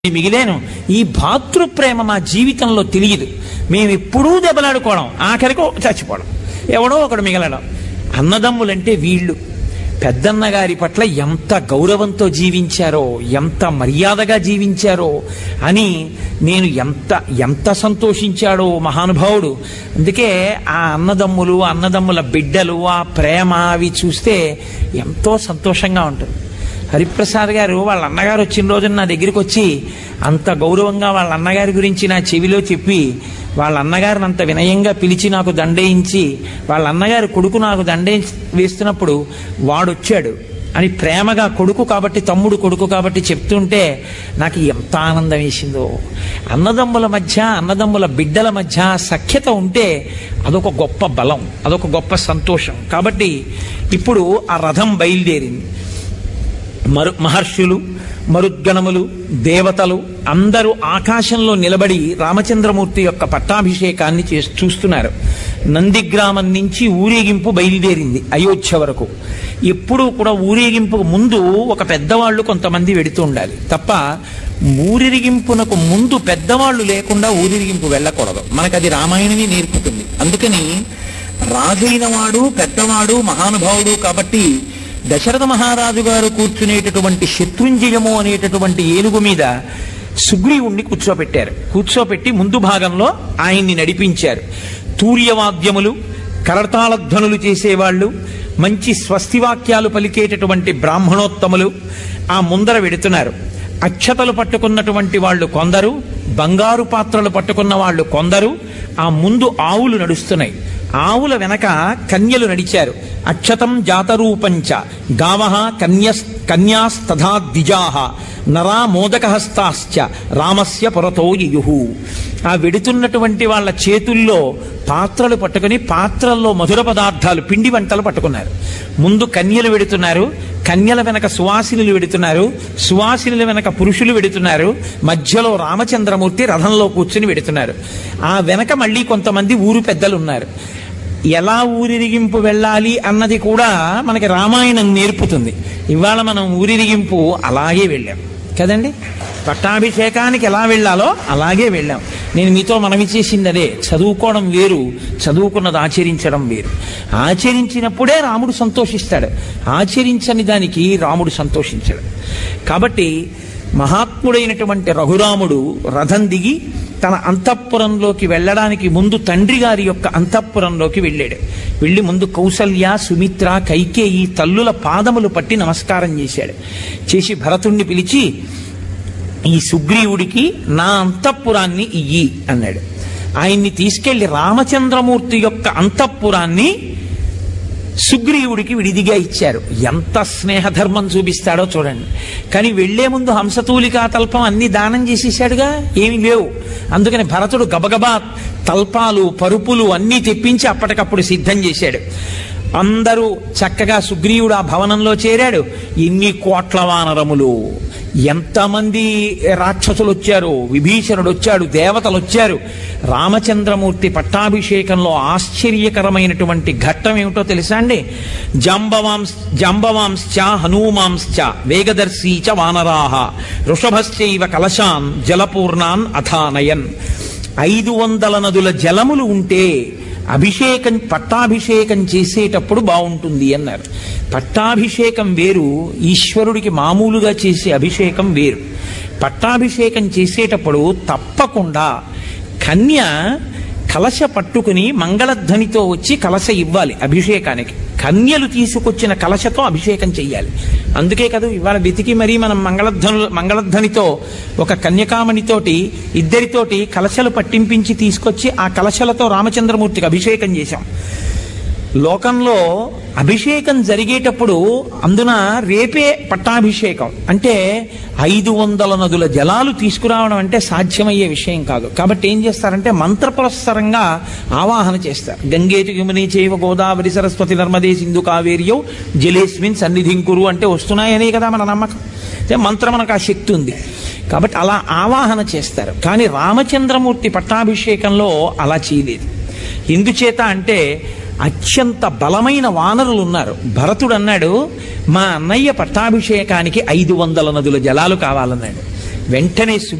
మిగిలేను ఈ భాతృప్రేమ మా జీవితంలో తెలియదు మేము ఎప్పుడూ దెబ్బలాడుకోవడం ఆఖరికి చచ్చిపోవడం ఎవడో ఒకడు మిగలడం అన్నదమ్ములంటే వీళ్ళు పెద్దన్న గారి పట్ల ఎంత గౌరవంతో జీవించారో ఎంత మర్యాదగా జీవించారో అని నేను ఎంత ఎంత సంతోషించాడో మహానుభావుడు అందుకే ఆ అన్నదమ్ములు అన్నదమ్ముల బిడ్డలు ఆ ప్రేమ అవి చూస్తే ఎంతో సంతోషంగా ఉంటుంది హరిప్రసాద్ గారు వాళ్ళ అన్నగారు వచ్చిన రోజున నా దగ్గరికి వచ్చి అంత గౌరవంగా వాళ్ళ అన్నగారి గురించి నా చెవిలో చెప్పి వాళ్ళ అన్నగారిని అంత వినయంగా పిలిచి నాకు దండేయించి వాళ్ళ అన్నగారు కొడుకు నాకు దండే వేస్తున్నప్పుడు వాడొచ్చాడు అని ప్రేమగా కొడుకు కాబట్టి తమ్ముడు కొడుకు కాబట్టి చెప్తుంటే నాకు ఎంత ఆనందం వేసిందో అన్నదమ్ముల మధ్య అన్నదమ్ముల బిడ్డల మధ్య సఖ్యత ఉంటే అదొక గొప్ప బలం అదొక గొప్ప సంతోషం కాబట్టి ఇప్పుడు ఆ రథం బయలుదేరింది మరు మహర్షులు మరుద్గణములు దేవతలు అందరూ ఆకాశంలో నిలబడి రామచంద్రమూర్తి యొక్క పట్టాభిషేకాన్ని చేసి చూస్తున్నారు నందిగ్రామం నుంచి ఊరేగింపు బయలుదేరింది అయోధ్య వరకు ఎప్పుడూ కూడా ఊరేగింపుకు ముందు ఒక పెద్దవాళ్ళు కొంతమంది వెడుతూ ఉండాలి తప్ప ఊరిరిగింపునకు ముందు పెద్దవాళ్ళు లేకుండా ఊరిరిగింపు వెళ్ళకూడదు మనకు అది రామాయణమే నేర్పుతుంది అందుకని రాజైన వాడు పెద్దవాడు మహానుభావుడు కాబట్టి దశరథ మహారాజు గారు కూర్చునేటటువంటి శత్రుంజయము అనేటటువంటి ఏనుగు మీద సుగ్రీవుణ్ణి కూర్చోపెట్టారు కూర్చోపెట్టి ముందు భాగంలో ఆయన్ని నడిపించారు తూర్యవాద్యములు కరతాళధ్వనులు చేసేవాళ్ళు మంచి స్వస్తివాక్యాలు పలికేటటువంటి బ్రాహ్మణోత్తములు ఆ ముందర వెడుతున్నారు అక్షతలు పట్టుకున్నటువంటి వాళ్ళు కొందరు బంగారు పాత్రలు పట్టుకున్న వాళ్ళు కొందరు ఆ ముందు ఆవులు నడుస్తున్నాయి ఆవుల వెనక కన్యలు నడిచారు అక్షతం జాతరూపంచ గావ కన్య కన్యాస్తథా ద్విజాహ నరా మోదకహస్తాశ్చ రామస్య పురతో యయుహు ఆ వెడుతున్నటువంటి వాళ్ళ చేతుల్లో పాత్రలు పట్టుకుని పాత్రల్లో మధుర పదార్థాలు పిండి వంటలు పట్టుకున్నారు ముందు కన్యలు వెడుతున్నారు కన్యల వెనక సువాసినులు వెడుతున్నారు సువాసినుల వెనక పురుషులు వెడుతున్నారు మధ్యలో రామచంద్రమూర్తి రథంలో కూర్చుని వెడుతున్నారు ఆ వెనక మళ్ళీ కొంతమంది ఊరు పెద్దలు ఉన్నారు ఎలా ఊరిరిగింపు వెళ్ళాలి అన్నది కూడా మనకి రామాయణం నేర్పుతుంది ఇవాళ మనం ఊరిరిగింపు అలాగే వెళ్ళాం కదండి పట్టాభిషేకానికి ఎలా వెళ్ళాలో అలాగే వెళ్ళాం నేను మీతో మనవి చేసింది అదే చదువుకోవడం వేరు చదువుకున్నది ఆచరించడం వేరు ఆచరించినప్పుడే రాముడు సంతోషిస్తాడు ఆచరించని దానికి రాముడు సంతోషించడు కాబట్టి మహాత్ముడైనటువంటి రఘురాముడు రథం దిగి తన అంతఃపురంలోకి వెళ్ళడానికి ముందు తండ్రి గారి యొక్క అంతఃపురంలోకి వెళ్ళాడు వెళ్ళి ముందు కౌసల్య సుమిత్ర కైకేయి తల్లుల పాదములు పట్టి నమస్కారం చేశాడు చేసి భరతుణ్ణి పిలిచి ఈ సుగ్రీవుడికి నా అంతఃపురాన్ని ఇయ్యి అన్నాడు ఆయన్ని తీసుకెళ్లి రామచంద్రమూర్తి యొక్క అంతఃపురాన్ని సుగ్రీవుడికి విడిదిగా ఇచ్చారు ఎంత స్నేహధర్మం చూపిస్తాడో చూడండి కానీ వెళ్లే ముందు హంసతూలికా తల్పం అన్ని దానం చేసేసాడుగా ఏమీ లేవు అందుకని భరతుడు గబగబా తల్పాలు పరుపులు అన్నీ తెప్పించి అప్పటికప్పుడు సిద్ధం చేశాడు అందరూ చక్కగా సుగ్రీవుడు ఆ భవనంలో చేరాడు ఎన్ని కోట్ల వానరములు ఎంతమంది రాక్షసులు వచ్చారు విభీషణుడు వచ్చాడు దేవతలు వచ్చారు రామచంద్రమూర్తి పట్టాభిషేకంలో ఆశ్చర్యకరమైనటువంటి ఘట్టం ఏమిటో తెలుసా అండి జాంబవాంశ జాంబవాంశ్చ హనూమాంశ్చ వేగదర్శీ చ వానరాహ వృషభశ్చైవ కలశాన్ జలపూర్ణాన్ అథానయన్ ఐదు వందల నదుల జలములు ఉంటే అభిషేకం పట్టాభిషేకం చేసేటప్పుడు బాగుంటుంది అన్నారు పట్టాభిషేకం వేరు ఈశ్వరుడికి మామూలుగా చేసే అభిషేకం వేరు పట్టాభిషేకం చేసేటప్పుడు తప్పకుండా కన్య కలశ పట్టుకుని మంగళధ్వనితో వచ్చి కలశ ఇవ్వాలి అభిషేకానికి కన్యలు తీసుకొచ్చిన కలశతో అభిషేకం చెయ్యాలి అందుకే కదా ఇవాళ వెతికి మరీ మనం మంగళధ్వను మంగళధ్వనితో ఒక కన్యకామణితోటి ఇద్దరితోటి కలశలు పట్టింపించి తీసుకొచ్చి ఆ కలశలతో రామచంద్రమూర్తికి అభిషేకం చేశాం లోకంలో అభిషేకం జరిగేటప్పుడు అందున రేపే పట్టాభిషేకం అంటే ఐదు వందల నదుల జలాలు తీసుకురావడం అంటే సాధ్యమయ్యే విషయం కాదు కాబట్టి ఏం చేస్తారంటే మంత్రపురస్సరంగా ఆవాహన చేస్తారు గంగేటి యముని చేవ గోదావరి సరస్వతి నర్మదే సింధు కావేరియో జలేస్మిన్ సన్నిధింకురు అంటే వస్తున్నాయనే కదా మన నమ్మకం అంటే మంత్రం మనకు ఆ శక్తి ఉంది కాబట్టి అలా ఆవాహన చేస్తారు కానీ రామచంద్రమూర్తి పట్టాభిషేకంలో అలా చేయలేదు ఎందుచేత అంటే అత్యంత బలమైన వానరులు ఉన్నారు భరతుడు అన్నాడు మా అన్నయ్య పట్టాభిషేకానికి ఐదు వందల నదుల జలాలు కావాలన్నాడు వెంటనే